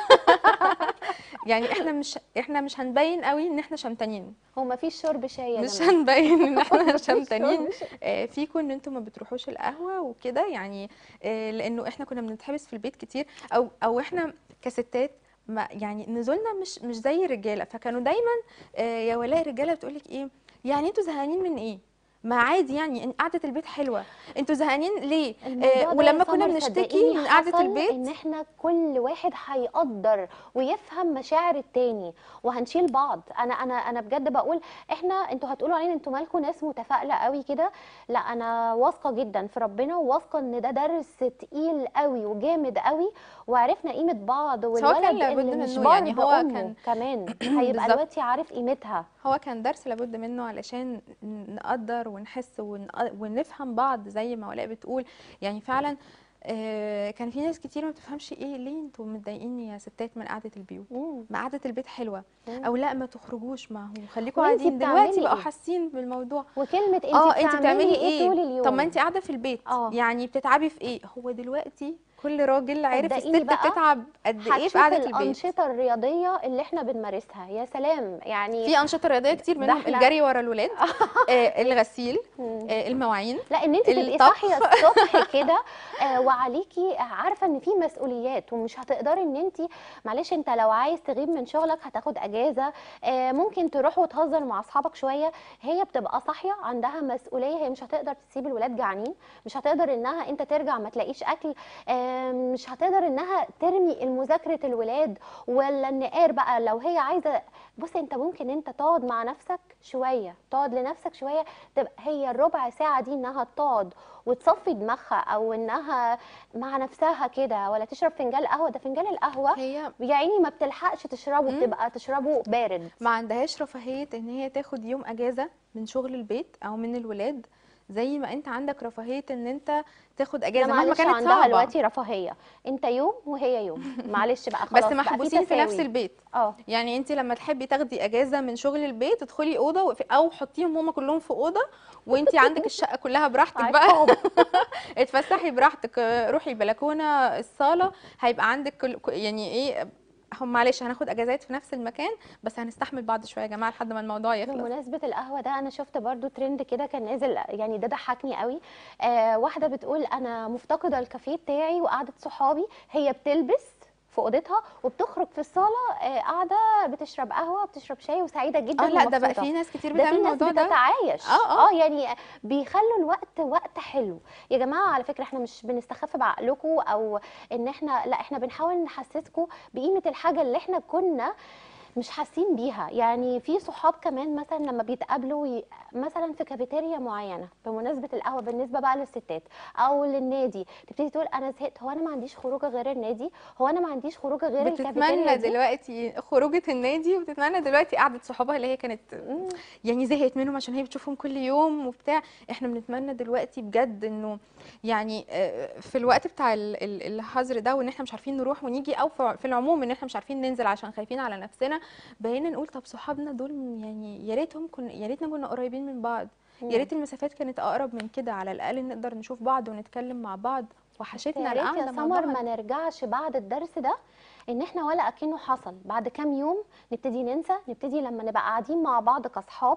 يعني احنا مش احنا مش هنبين قوي ان احنا شمتانين هو ما فيش شرب شاي يا مش جماعة هنبين ان احنا مفيش شمتانين شرب شاي. آه، فيكم ان انتم ما بتروحوش القهوه وكده يعني آه، لانه احنا كنا بنتحبس في البيت كتير او او احنا كستات ما يعني نزولنا مش مش زي الرجاله فكانوا دايما آه، يا ولاء الرجاله بتقولك ايه يعني انتوا زهقانين من ايه ما عادي يعني إن قعده البيت حلوه انتوا زهقانين ليه الموضوع آه، ده ولما يا كنا سمر بنشتكي صدقيني من قعده حصل البيت ان احنا كل واحد هيقدر ويفهم مشاعر التاني وهنشيل بعض انا انا انا بجد بقول احنا انتوا هتقولوا علينا انتوا مالكم ناس متفائله قوي كده لا انا واثقه جدا في ربنا وواثقه ان ده درس تقيل قوي وجامد قوي وعرفنا قيمه بعض والولد كان لابد اللي مش منه، يعني بار هو بأمه كان- كمان هيبقى بالظبط. دلوقتي عارف قيمتها هو كان درس لابد منه علشان نقدر ونحس ون- ونفهم بعض زي ما ولاء بتقول يعني فعلا آه، كان في ناس كتير ما بتفهمش ايه ليه انتوا متضايقين يا ستات من قعده البيوت مم. ما قعده البيت حلوه مم. او لا ما تخرجوش ما هو خليكم وانتي قاعدين بتعملي دلوقتي بقوا ايه؟ حاسين بالموضوع وكلمه انت اه بتعملي, انت بتعملي ايه طول اليوم طب ما انت قاعده في البيت اه. يعني بتتعبي في ايه هو دلوقتي كل راجل عارف صدقيني الست بقى بتتعب قد ايه في هتشوف قعده البيت الأنشطة الرياضية اللي احنا بنمارسها يا سلام يعني في انشطه رياضيه كتير ده منهم احنا- الجري ورا الولاد آه، الغسيل مم. آه، المواعين لا ان انت تبقي الطبخ. صاحيه الصبح كده آه وعليكي عارفه ان في مسؤوليات ومش هتقدري ان انت معلش انت لو عايز تغيب من شغلك هتاخد اجازه آه ممكن تروح وتهزر مع اصحابك شويه هي بتبقى صاحيه عندها مسؤوليه هي مش هتقدر تسيب الولاد جعانين مش هتقدر انها انت ترجع ما تلاقيش اكل آه مش هتقدر انها ترمي المذاكره الولاد ولا النقار بقى لو هي عايزه بص انت ممكن انت تقعد مع نفسك شويه تقعد لنفسك شويه تبقى هي الربع ساعه دي انها تقعد وتصفي دماغها او انها مع نفسها كده ولا تشرب فنجان قهوه ده فنجان القهوه هي يا عيني ما بتلحقش تشربه مم. بتبقى تشربه بارد ما عندهاش رفاهية ان هي تاخد يوم اجازة من شغل البيت او من الولاد زي ما انت عندك رفاهية ان انت تاخد لا اجازة مهما معلش كانت عندها صعبة دلوقتي رفاهيه انت يوم وهي يوم معلش بقى خلاص بس بقى محبوسين في نفس تساوي. البيت اه يعني انت لما تحبي تاخدي اجازة من شغل البيت تدخلي اوضة وفي- او حطيهم هما كلهم في اوضة وانت عندك الشقة كلها براحتك بقى عقاب. اتفسحي براحتك روحي البلكونة الصالة هيبقى عندك كل يعني ايه هم معلش هناخد اجازات في نفس المكان بس هنستحمل بعض شويه يا جماعه لحد ما الموضوع يخلص بمناسبة القهوة ده أنا شفت برضو ترند كده كان نازل يعني ده ضحكني قوي آه واحدة بتقول أنا مفتقدة الكافيه بتاعي وقعدة صحابي هي بتلبس في اوضتها وبتخرج في الصاله آه، قاعده بتشرب قهوه بتشرب شاي وسعيده جدا اه لا ده بقى ومبسوطة. في ناس كتير ده بتعمل في ناس الموضوع ده بتتعايش آه، آه. اه يعني بيخلوا الوقت وقت حلو يا جماعه على فكره احنا مش بنستخف بعقلكم او ان احنا لا احنا بنحاول نحسسكم بقيمه الحاجه اللي احنا كنا مش حاسين بيها يعني في صحاب كمان مثلا لما بيتقابلوا ي- مثلا في كافيتيريا معينه بمناسبه القهوه بالنسبه بقى للستات او للنادي تبتدي تقول انا زهقت هو انا ما عنديش خروجه غير النادي هو انا ما عنديش خروجه غير الكافيتيريا بتتمنى دي دلوقتي خروجه النادي وبتتمنى دلوقتي قعده صحابها اللي هي كانت مم. يعني زهقت منهم عشان هي بتشوفهم كل يوم وبتاع احنا بنتمنى دلوقتي بجد انه يعني آه، في الوقت بتاع ال- ال- الحظر ده وان احنا مش عارفين نروح ونيجي او في في العموم ان احنا مش عارفين ننزل عشان خايفين على نفسنا بقينا نقول طب صحابنا دول يعني يا ريتهم كنا يا ريتنا كنا قريبين من بعض يا ريت المسافات كانت اقرب من كده على الاقل نقدر نشوف بعض ونتكلم مع بعض وحشتنا يا ريت القعده يا مع سمر بعض ما نرجعش بعد الدرس ده ان احنا ولا اكنه حصل بعد كام يوم نبتدي ننسى نبتدي لما نبقى قاعدين مع بعض كاصحاب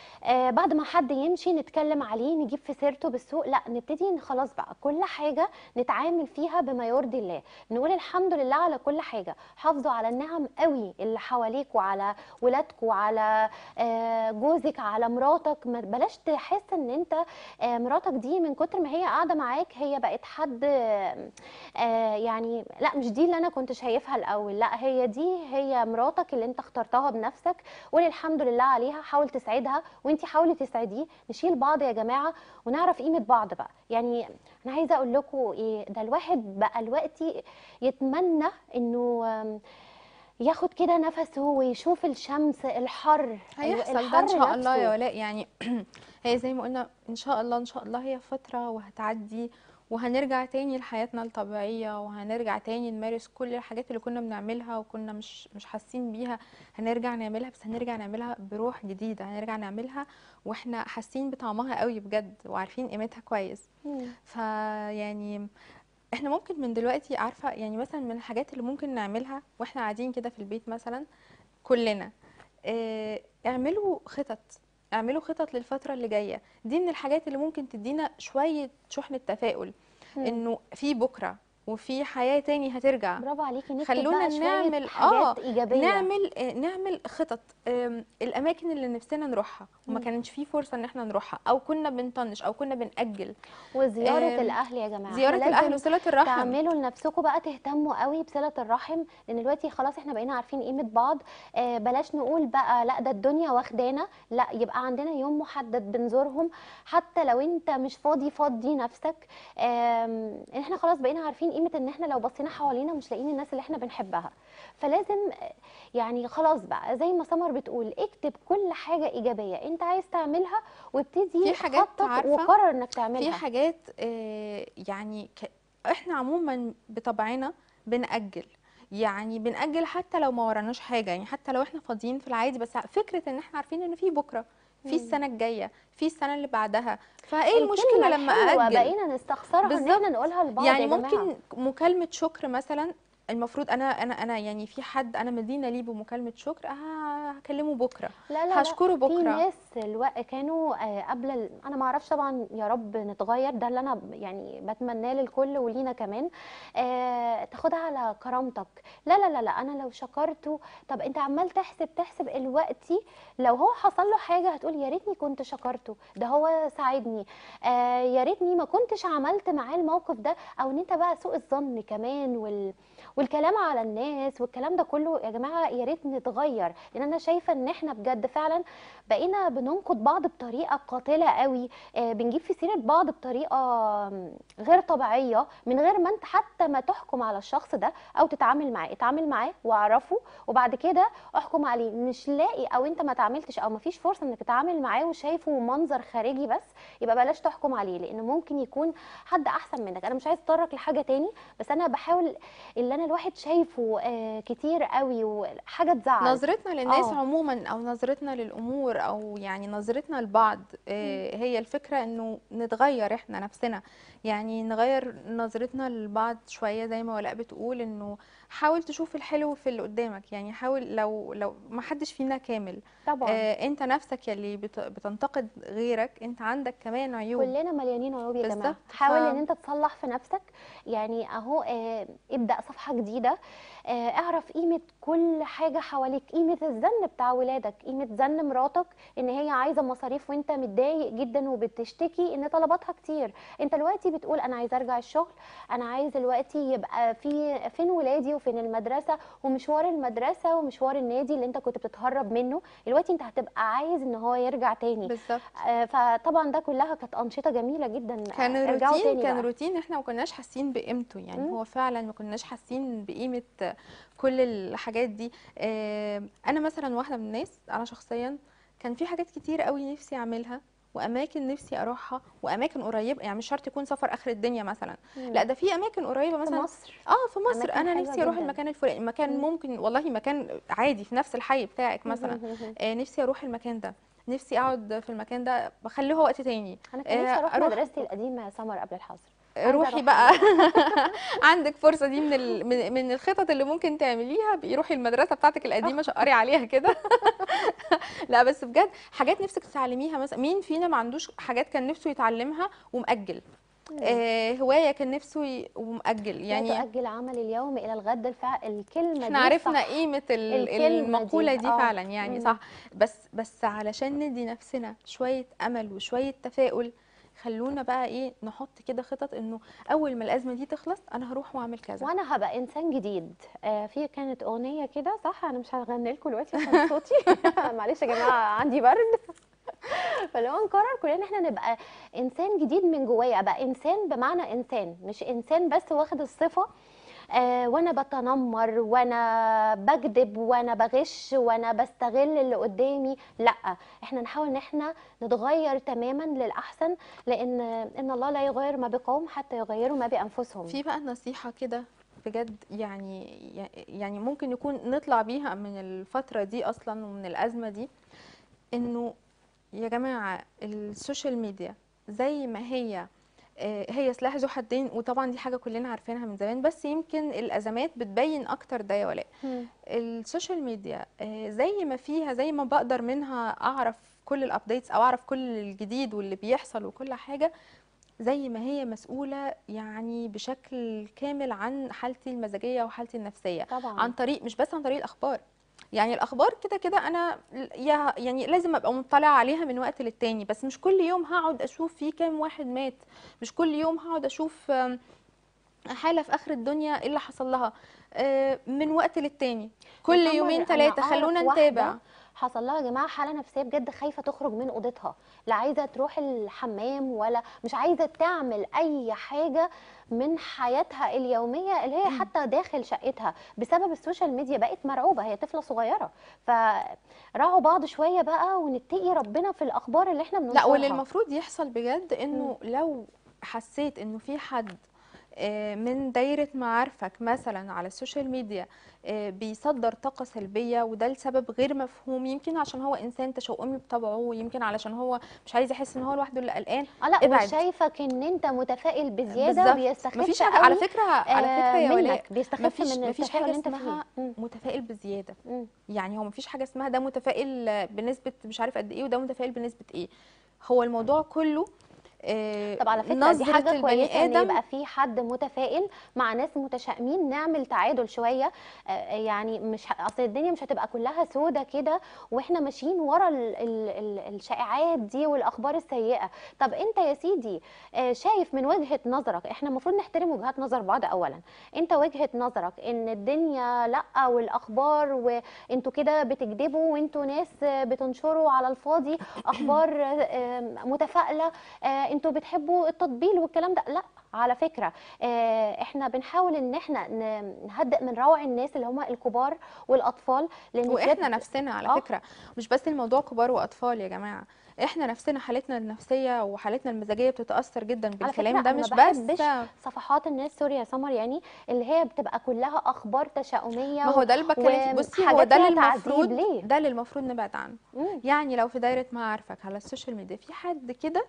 آه بعد ما حد يمشي نتكلم عليه نجيب في سيرته بالسوق لا نبتدي إن خلاص بقى كل حاجه نتعامل فيها بما يرضي الله نقول الحمد لله على كل حاجه حافظوا على النعم قوي اللي حواليكوا على ولادكوا على آه جوزك على مراتك ما بلاش تحس ان انت آه مراتك دي من كتر ما هي قاعده معاك هي بقت حد آه آه يعني لا مش دي اللي انا كنت شايفها الاول لا هي دي هي مراتك اللي انت اخترتها بنفسك قولي الحمد لله عليها حاول تسعدها وانت حاولي تسعديه نشيل بعض يا جماعه ونعرف قيمه بعض بقى يعني انا عايزه اقول لكم ايه ده الواحد بقى دلوقتي يتمنى انه آم، ياخد كده نفسه ويشوف الشمس الحر هيحصل ده الحر ان شاء الله نفسه. يا ولاء يعني هي زي ما قلنا ان شاء الله ان شاء الله هي فترة وهتعدي وهنرجع تاني لحياتنا الطبيعية وهنرجع تاني نمارس كل الحاجات اللي كنا بنعملها وكنا مش مش حاسين بيها هنرجع نعملها بس هنرجع نعملها بروح جديدة هنرجع نعملها واحنا حاسين بطعمها قوي بجد وعارفين قيمتها كويس مم. فيعني احنا ممكن من دلوقتي عارفة يعني مثلا من الحاجات اللي ممكن نعملها واحنا قاعدين كده في البيت مثلا كلنا اه اعملوا خطط اعملوا خطط للفترة اللي جاية دي من الحاجات اللي ممكن تدينا شوية شحنة تفاؤل مم. انه في بكرة وفي حياة تاني هترجع برافو عليكي نكتب خلونا بقى شوية نعمل حاجات اه ايجابيه نعمل آه، نعمل خطط آم، الاماكن اللي نفسنا نروحها وما مم. كانش فيه فرصة ان احنا نروحها او كنا بنطنش او كنا بنأجل وزياره آم، الاهل يا جماعه زيارة إحنا الاهل لازم وصلة الرحم تعملوا لنفسكم بقى تهتموا قوي بصله الرحم لان دلوقتي خلاص احنا بقينا عارفين قيمه بعض آه بلاش نقول بقى لا ده الدنيا واخدانا لا يبقى عندنا يوم محدد بنزورهم حتى لو انت مش فاضي فضي نفسك آم، احنا خلاص بقينا عارفين قيمه ان احنا لو بصينا حوالينا مش لاقيين الناس اللي احنا بنحبها فلازم آه، يعني خلاص بقى زي ما سمر بتقول اكتب كل حاجه ايجابيه انت عايز تعملها وابتدي في حاجات خطط عارفة؟ وقرر انك تعملها في حاجات آه، يعني ك... احنا عموما بطبعنا بنأجل يعني بنأجل حتى لو ما وراناش حاجة يعني حتى لو احنا فاضيين في العادي بس فكرة ان احنا عارفين ان في بكرة في مم. السنة الجاية في السنة اللي بعدها فايه المشكلة الكلمة لما الحلوة أأجل بقينا نستخسرها ان بالظبط. احنا نقولها لبعض يعني يا جماعة. ممكن مكالمة شكر مثلا المفروض انا انا انا يعني في حد انا مدينه ليه بمكالمه شكر آه هكلمه بكره لا لا هشكره لا. بكرة. في ناس الوقت كانوا آه، قبل ال... انا ما اعرفش طبعا يا رب نتغير ده اللي انا ب- يعني بتمناه للكل ولينا كمان آه تاخدها على كرامتك لا لا لا لا انا لو شكرته طب انت عمال تحسب تحسب الوقتي لو هو حصل له حاجه هتقول يا ريتني كنت شكرته ده هو ساعدني آه يا ريتني ما كنتش عملت معاه الموقف ده او ان انت بقى سوء الظن كمان وال والكلام على الناس والكلام ده كله يا جماعه يا ريت نتغير لان انا شايفه ان احنا بجد فعلا بقينا بننقد بعض بطريقه قاتله قوي آه بنجيب في سيره بعض بطريقه آم، غير طبيعيه من غير ما انت حتى ما تحكم على الشخص ده او تتعامل معاه اتعامل معاه واعرفه وبعد كده احكم عليه مش لاقي او انت ما تعاملتش او ما فيش فرصه انك تتعامل معاه وشايفه منظر خارجي بس يبقى بلاش تحكم عليه لان ممكن يكون حد احسن منك انا مش عايز اتطرق لحاجه تاني بس انا بحاول اللي انا الواحد شايفه آه كتير قوي وحاجه تزعل نظرتنا للناس آه. عموما او نظرتنا للامور او يعني نظرتنا لبعض آه، هي الفكره انه نتغير احنا نفسنا يعني نغير نظرتنا لبعض شويه زي ما ولاء بتقول انه حاول تشوف الحلو في اللي قدامك يعني حاول لو لو ما حدش فينا كامل طبعا آه، انت نفسك يلي بت- بتنتقد غيرك انت عندك كمان عيوب كلنا مليانين عيوب يا جماعه بالظبط. حاول ف- ان انت تصلح في نفسك يعني اهو آه ابدا صفحه جديده آه اعرف قيمه كل حاجه حواليك قيمه الزن بتاع ولادك قيمه زن مراتك ان هي عايزه مصاريف وانت متضايق جدا وبتشتكي ان طلباتها كتير انت دلوقتي بتقول انا عايزه ارجع الشغل انا عايز دلوقتي يبقى في فين ولادي وفين المدرسه ومشوار المدرسه ومشوار النادي اللي انت كنت بتتهرب منه دلوقتي انت هتبقى عايز ان هو يرجع تاني بالظبط آه، فطبعا ده كلها كانت انشطه جميله جدا كان آه، ارجعوا روتين تاني كان بقى. روتين احنا ما كناش حاسين بقيمته يعني مم. هو فعلا ما كناش حاسين بقيمة كل الحاجات دي آه، انا مثلا واحدة من الناس انا شخصيا كان في حاجات كتير قوي نفسي اعملها واماكن نفسي اروحها واماكن قريبه يعني مش شرط يكون سفر اخر الدنيا مثلا مم. لا ده في اماكن قريبه في مثلا مصر اه في مصر أماكن انا حلوة نفسي اروح جداً. المكان الفلاني مكان مم. ممكن والله مكان عادي في نفس الحي بتاعك مثلا آه نفسي اروح المكان ده نفسي اقعد في المكان ده بخليه وقت تاني انا كان نفسي آه، اروح أروح- مدرستي القديمه يا سمر قبل الحظر عايزة روحي أروح بقى عندك فرصة دي من ال... من من الخطط اللي ممكن تعمليها بقي روحي المدرسة بتاعتك القديمة شقري عليها كده لا بس بجد حاجات نفسك تتعلميها مثلا مين فينا ما عندوش حاجات كان نفسه يتعلمها ومأجل آه هواية كان نفسه ي... ومأجل يعني يعني تؤجل عمل اليوم الى الغد الفع... الكلمه احنا دي عرفنا صح. قيمة ال- الكلمة دي، المقولة دي آه. فعلا يعني مم. صح بس بس علشان ندي نفسنا شوية أمل وشوية تفاؤل خلونا بقى ايه نحط كده خطط انه اول ما الازمه دي تخلص انا هروح واعمل كذا وانا هبقى انسان جديد آه في كانت اغنيه كده صح انا مش هغني لكم دلوقتي عشان صوتي معلش يا جماعه عندي برد فلو نقرر كلنا ان احنا نبقى انسان جديد من جوايا ابقى انسان بمعنى انسان مش انسان بس واخد الصفه آه وانا بتنمر وانا بكذب وانا بغش وانا بستغل اللي قدامي لا احنا نحاول ان احنا نتغير تماما للاحسن لان ان الله لا يغير ما بقوم حتى يغيروا ما بانفسهم في بقى نصيحه كده بجد يعني يعني ممكن يكون نطلع بيها من الفتره دي اصلا ومن الازمه دي انه يا جماعه السوشيال ميديا زي ما هي آه، هي سلاح ذو حدين وطبعا دي حاجه كلنا عارفينها من زمان بس يمكن الازمات بتبين اكتر ده يا ولاء مم. السوشيال ميديا آه، زي ما فيها زي ما بقدر منها اعرف كل الابديتس او اعرف كل الجديد واللي بيحصل وكل حاجه زي ما هي مسؤوله يعني بشكل كامل عن حالتي المزاجيه وحالتي النفسيه طبعا عن طريق مش بس عن طريق الاخبار يعني الاخبار كده كده انا يا يعني لازم ابقى مطلعه عليها من وقت للتاني بس مش كل يوم هقعد اشوف في كام واحد مات مش كل يوم هقعد اشوف آم، حاله في اخر الدنيا ايه اللي حصل لها آه، من وقت للتاني كل سمر، يومين أنا ثلاثه أعرف خلونا واحدة نتابع حصل لها يا جماعه حاله نفسيه بجد خايفه تخرج من اوضتها لا عايزه تروح الحمام ولا مش عايزه تعمل اي حاجه من حياتها اليوميه اللي هي حتى داخل شقتها بسبب السوشيال ميديا بقت مرعوبه هي طفله صغيره فراعوا بعض شويه بقى ونتقي ربنا في الاخبار اللي احنا لا بننشرها واللي المفروض يحصل بجد انه لو حسيت انه في حد آه، من دايرة معارفك مثلا على السوشيال ميديا آه، بيصدر طاقة سلبية وده لسبب غير مفهوم يمكن عشان هو إنسان تشاؤمي بطبعه يمكن علشان هو مش عايز يحس إن هو لوحده اللي قلقان اه لا ابعد. وشايفك ان انت متفائل بزياده بالظبط وبيستخف مفيش حاجة على فكرة على فكرة يا ولاء منك بيستخف مفيش من مفيش التفاؤل حاجة اللي انت اسمها فيه مم. متفائل بزيادة مم. يعني هو مفيش حاجة اسمها ده متفائل بنسبة مش عارف قد ايه وده متفائل بنسبة ايه هو الموضوع كله آه، طب على فكره دي نظرة حاجه البني كويسه ان آدم يبقى في حد متفائل مع ناس متشائمين نعمل تعادل شويه آه، يعني مش ه- اصل الدنيا مش هتبقى كلها سودة كده واحنا ماشيين ورا ال ال ال الشائعات دي والاخبار السيئه طب انت يا سيدي آه، شايف من وجهه نظرك احنا المفروض نحترم وجهات نظر بعض اولا انت وجهه نظرك ان الدنيا لا والاخبار وانتوا كده بتكذبوا وانتوا ناس آه، بتنشروا على الفاضي اخبار آه، آه، متفائله آه، انتوا بتحبوا التطبيل والكلام ده لا على فكره آه، احنا بنحاول ان احنا ن- نهدئ من روع الناس اللي هم الكبار والاطفال لان واحنا بجد- نفسنا على آه. فكره مش بس الموضوع كبار واطفال يا جماعه احنا نفسنا حالتنا النفسيه وحالتنا المزاجيه بتتاثر جدا على بالكلام فكرة ده أنا مش ما بس بحبش صفحات الناس سوري يا سمر يعني اللي هي بتبقى كلها اخبار تشاؤميه ما هو ده اللي بتكلم فيه. بصي هو وحاجات ده فيها اللي تعذيب. المفروض ليه؟ ده اللي المفروض نبعد عنه مم. يعني لو في دايره معارفك على السوشيال ميديا في حد كده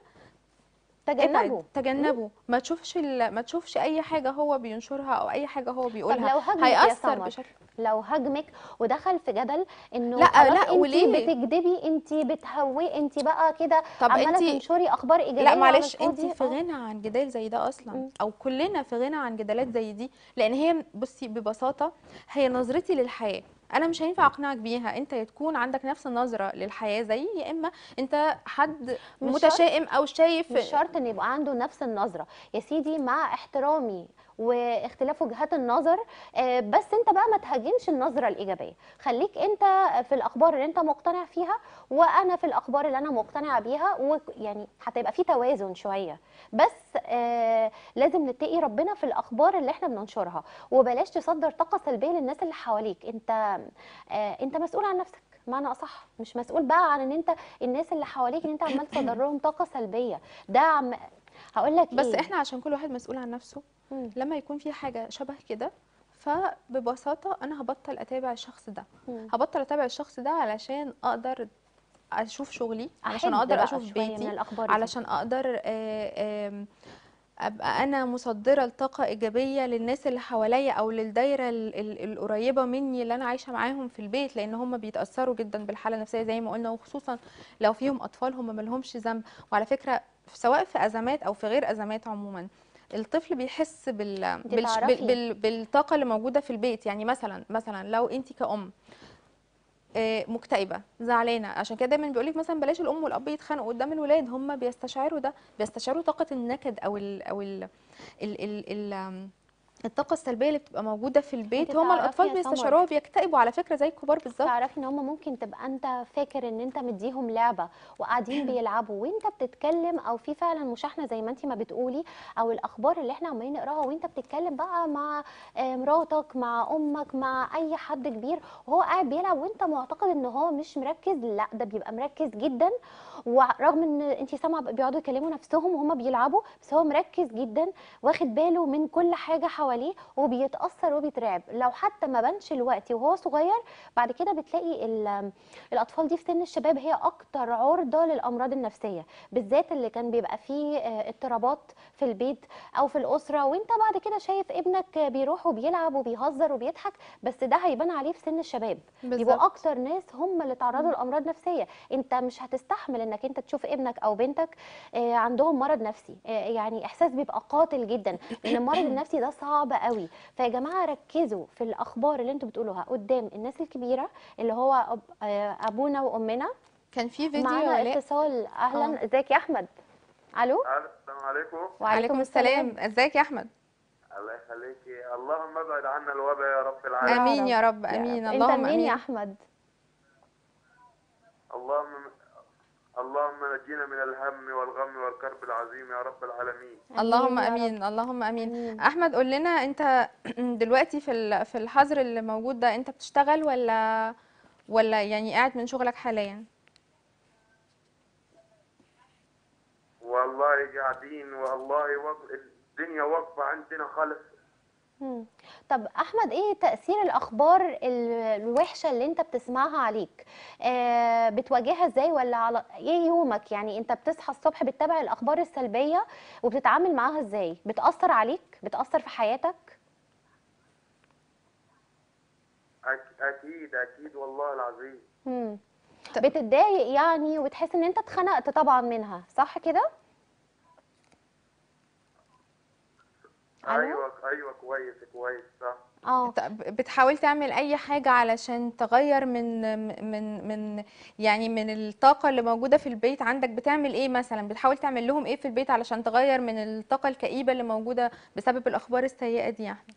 تجنبوا ابعد تجنبه ما تشوفش ال... ما تشوفش اي حاجه هو بينشرها او اي حاجه هو طب بيقولها لو هاجمك يا هيأثر سمر بشكل لو هاجمك ودخل في جدل انه لا، خلاص لا، انت وليه؟ بتكدبي انت بتهوي انت بقى كده طب عماله انت تنشري اخبار ايجابيه لا على معلش الفاضي. انت في آه. غنى عن جدال زي ده اصلا مم. او كلنا في غنى عن جدالات زي دي لان هي بصي ببساطه هي نظرتي للحياه انا مش هينفع اقنعك بيها انت يا تكون عندك نفس النظره للحياه زيي يا اما انت حد مش متشائم او شايف مش شرط ان يبقى عنده نفس النظره يا سيدي مع احترامي واختلاف وجهات النظر آه، بس انت بقى ما تهاجمش النظره الايجابيه خليك انت في الاخبار اللي انت مقتنع فيها وانا في الاخبار اللي انا مقتنعه بيها ويعني هتبقى في توازن شويه بس آه لازم نتقي ربنا في الاخبار اللي احنا بننشرها وبلاش تصدر طاقه سلبيه للناس اللي حواليك انت آه انت مسؤول عن نفسك معنى اصح مش مسؤول بقى عن ان انت الناس اللي حواليك ان انت عمال تصدر لهم طاقه سلبيه ده عم هقول لك بس إيه؟ احنا عشان كل واحد مسؤول عن نفسه مم. لما يكون في حاجه شبه كده فببساطه انا هبطل اتابع الشخص ده مم. هبطل اتابع الشخص ده علشان اقدر اشوف شغلي علشان أحد اقدر بقى اشوف شوية من بيتي الأخبار دي. علشان اقدر آه، آم، ابقى انا مصدره لطاقه ايجابيه للناس اللي حواليا او للدايره ال- ال- القريبه مني اللي انا عايشه معاهم في البيت لان هم بيتاثروا جدا بالحاله النفسيه زي ما قلنا وخصوصا لو فيهم اطفال هم ما لهمش ذنب وعلى فكره سواء في ازمات او في غير ازمات عموما الطفل بيحس بال... بالش... تعرفي. بال... بال... بالطاقه اللي موجوده في البيت يعني مثلا مثلا لو انت كأم آه، مكتئبه زعلانه عشان كده دايما بيقولك مثلا بلاش الام والاب يتخانقوا قدام الولاد هم بيستشعروا ده بيستشعروا طاقه النكد او ال او ال ال ال ال آم، الطاقه السلبيه اللي بتبقى موجوده في البيت انت هم تعرفي الاطفال يا سمر. بيستشعروها بيكتئبوا على فكره زي الكبار بالظبط تعرفي ان هم ممكن تبقى انت فاكر ان انت مديهم لعبه وقاعدين بيلعبوا وانت بتتكلم او في فعلا مشاحنه زي ما انت ما بتقولي او الاخبار اللي احنا عمالين نقراها وانت بتتكلم بقى مع آه، مراتك مع امك مع اي حد كبير وهو قاعد بيلعب وانت معتقد ان هو مش مركز لا ده بيبقى مركز جدا ورغم ان انت سامعه بيقعدوا يكلموا نفسهم وهم بيلعبوا بس هو مركز جدا واخد باله من كل حاجه حواليه وبيتاثر وبيترعب لو حتى ما بانش الوقت وهو صغير بعد كده بتلاقي ال- الاطفال دي في سن الشباب هي اكتر عرضه للامراض النفسيه بالذات اللي كان بيبقى فيه آه، اضطرابات في البيت او في الاسره وانت بعد كده شايف ابنك بيروح وبيلعب وبيهزر وبيضحك بس ده هيبان عليه في سن الشباب بالظبط. يبقوا اكتر ناس هم اللي تعرضوا لامراض نفسيه انت مش هتستحمل انك انت تشوف ابنك او بنتك آه، عندهم مرض نفسي آه، يعني احساس بيبقى قاتل جدا لان المرض النفسي ده صعب قوي فيا جماعه ركزوا في الاخبار اللي انتوا بتقولوها قدام الناس الكبيره اللي هو أب- آه، ابونا وامنا كان في فيديو معانا ولاء اتصال اهلا آه. ازيك يا احمد الو السلام عليكم وعليكم السلام ازيك يا احمد الله يخليكي اللهم ابعد عنا الوباء يا رب العالمين امين يا رب يا امين انت اللهم منين يا امين احمد اللهم اللهم نجينا من الهم والغم والكرب العظيم يا رب العالمين اللهم يا رب. امين اللهم امين آمين. احمد قول لنا انت دلوقتي في ال- في الحظر اللي موجود ده انت بتشتغل ولا ولا يعني قاعد من شغلك حاليا والله قاعدين والله وق... الدنيا واقفه عندنا خالص مم. طب احمد ايه تاثير الاخبار ال- الوحشه اللي انت بتسمعها عليك آه بتواجهها ازاي ولا على ايه يومك يعني انت بتصحى الصبح بتتابع الاخبار السلبيه وبتتعامل معاها ازاي بتاثر عليك بتاثر في حياتك أك... اكيد اكيد والله العظيم مم. طب- بتتضايق يعني وتحس ان انت اتخنقت طبعا منها صح كده ألو؟ ايوه ايوه كويس كويس صح اه طب بتحاول تعمل اي حاجة علشان تغير من من من يعني من الطاقة اللي موجودة في البيت عندك بتعمل ايه مثلا بتحاول تعمل لهم ايه في البيت علشان تغير من الطاقة الكئيبة اللي موجودة بسبب الاخبار السيئة دي يا احمد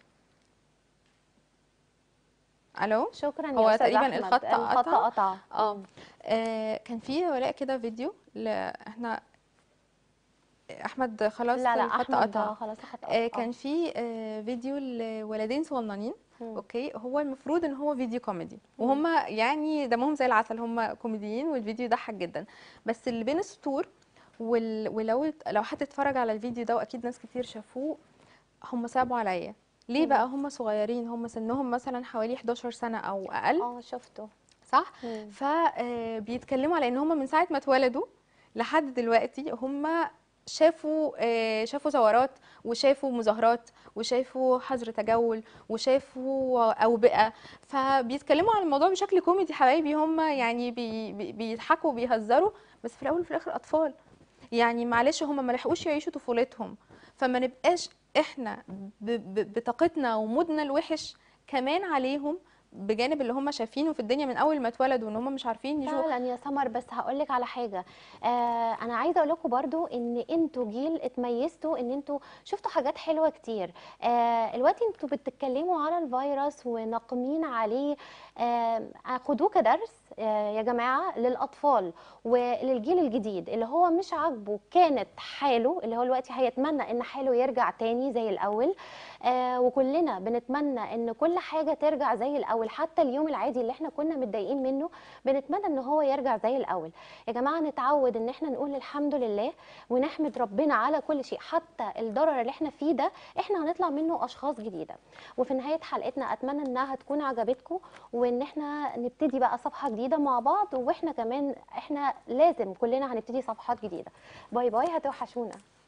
الو شكرا يا هو استاذ تقريباً احمد الخط الخط قطع. قطع اه آه، كان في ولاء كده فيديو ل... احنا احمد خلاص لا لا الخط احمد قطع خلاص الخط آه، قطع. كان في آه، فيديو لولدين صغننين مم. اوكي هو المفروض ان هو فيديو كوميدي وهم يعني دمهم زي العسل هم كوميديين والفيديو يضحك جدا بس اللي بين السطور وال... ولو لو حد اتفرج على الفيديو ده واكيد ناس كتير شافوه هم صعبوا عليا ليه مم. بقى هم صغيرين هم سنهم مثلا حوالي 11 سنة او اقل اه شفته صح مم. فبيتكلموا على ان هم من ساعه ما اتولدوا لحد دلوقتي هم شافوا آه، شافوا ثورات وشافوا مظاهرات وشافوا حظر تجول وشافوا اوبئه فبيتكلموا عن الموضوع بشكل كوميدي حبايبي هم يعني بي بي- بيضحكوا وبيهزروا بس في الاول وفي الاخر اطفال يعني معلش هم ما لحقوش يعيشوا طفولتهم فما نبقاش احنا ب- ب- بطاقتنا ومودنا الوحش كمان عليهم بجانب اللي هم شايفينه في الدنيا من اول ما اتولدوا ان هم مش عارفين يشوفوا فعلا يا سمر بس هقول لك على حاجه آه انا عايزه اقول لكم برضو ان انتوا جيل اتميزتوا ان انتوا شفتوا حاجات حلوه كتير آه دلوقتي انتوا بتتكلموا على الفيروس وناقمين عليه آه خدوه كدرس آه يا جماعه للاطفال وللجيل الجديد اللي هو مش عاجبه كانت حاله اللي هو دلوقتي هيتمنى ان حاله يرجع تاني زي الاول آه وكلنا بنتمنى ان كل حاجه ترجع زي الاول حتى اليوم العادي اللي احنا كنا متضايقين منه بنتمنى ان هو يرجع زي الاول يا جماعه نتعود ان احنا نقول الحمد لله ونحمد ربنا على كل شيء حتى الضرر اللي احنا فيه ده احنا هنطلع منه اشخاص جديده وفي نهايه حلقتنا اتمنى انها تكون عجبتكم وان احنا نبتدي بقى صفحه جديده مع بعض واحنا كمان احنا لازم كلنا هنبتدي صفحات جديده باي باي هتوحشونا